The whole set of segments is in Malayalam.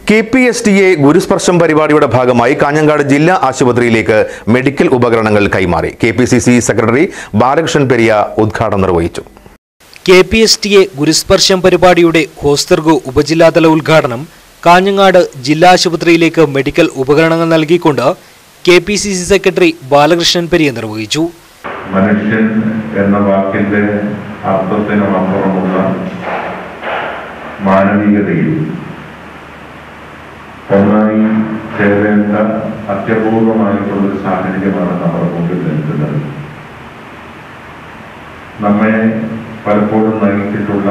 K P S T A ഗുരുസ്പർശം പരിപാടിയുടെ ഭാഗമായി കാഞ്ഞങ്ങാട് ജില്ലാ ആശുപത്രിയിലേക്ക് മെഡിക്കൽ ഉപകരണങ്ങൾ കൈമാറി K P C C secretary Balakrishnan Periya ഉദ്ഘാടനം നിർവഹിച്ചു K P S T A ഗുരുസ്പർശം പരിപാടിയുടെ ഹോസ്തർഗു ഉപജില്ലാതല ഉദ്ഘാടനം കാഞ്ഞങ്ങാട് ജില്ലാ ആശുപത്രിയിലേക്ക് മെഡിക്കൽ ഉപകരണങ്ങൾ നൽകിക്കൊണ്ട് K P C C secretary Balakrishnan Periya നിർവഹിച്ചു മനുഷ്യൻ എന്ന വാക്കിന്റെ അർത്ഥത്തിനും അപ്പുറമുള്ള മാനവികതയിൽ ഒന്നായി ചേരേണ്ട അത്യപൂർവമായിട്ടുള്ളൊരു സാഹചര്യമാണ് നമ്മുടെ മുമ്പിൽ നിൽക്കുന്നത് നമ്മെ പലപ്പോഴും നയിച്ചിട്ടുള്ള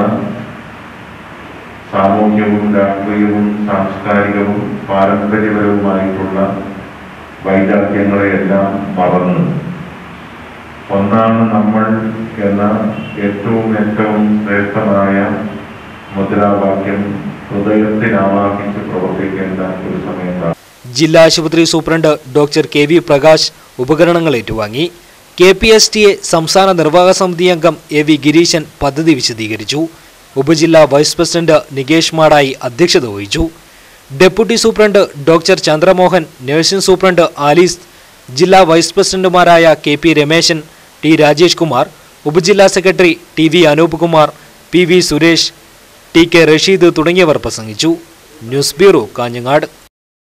സാമൂഹ്യവും രാഷ്ട്രീയവും സാംസ്കാരികവും പാരമ്പര്യപരവുമായിട്ടുള്ള വൈരാഗ്യങ്ങളെയെല്ലാം മറന്ന് ഒന്നാണ് നമ്മൾ എന്ന ഏറ്റവും ഏറ്റവും ശ്രേഷ്ഠമായ മുദ്രാവാക്യം ഹൃദയത്തിൽ ആവാഹിച്ച് പ്രവർത്തിക്കേണ്ട ഒരു സമയത്താണ് ജില്ലാ ആശുപത്രി superintendent doctor K V Prakash ഉപകരണങ്ങൾ ഏറ്റുവാങ്ങി K P S T A സംസ്ഥാന നിർവാഹക സമിതി അംഗം എ വി ഗിരീശൻ പദ്ധതി വിശദീകരിച്ചു ഉപജില്ലാ വൈസ് പ്രസിഡന്റ് നികേഷ് മാടായി അധ്യക്ഷത വഹിച്ചു deputy superintendent doctor Chandramohan nursing superintendent Alice ജില്ലാ വൈസ് പ്രസിഡന്റുമാരായ K P Ramesan T Rajesh Kumar ഉപജില്ലാ secretary T V Anoop Kumar P V Suresh T K Rasheed തുടങ്ങിയവർ പ്രസംഗിച്ചു ന്യൂസ് ബ്യൂറോ കാഞ്ഞങ്ങാട്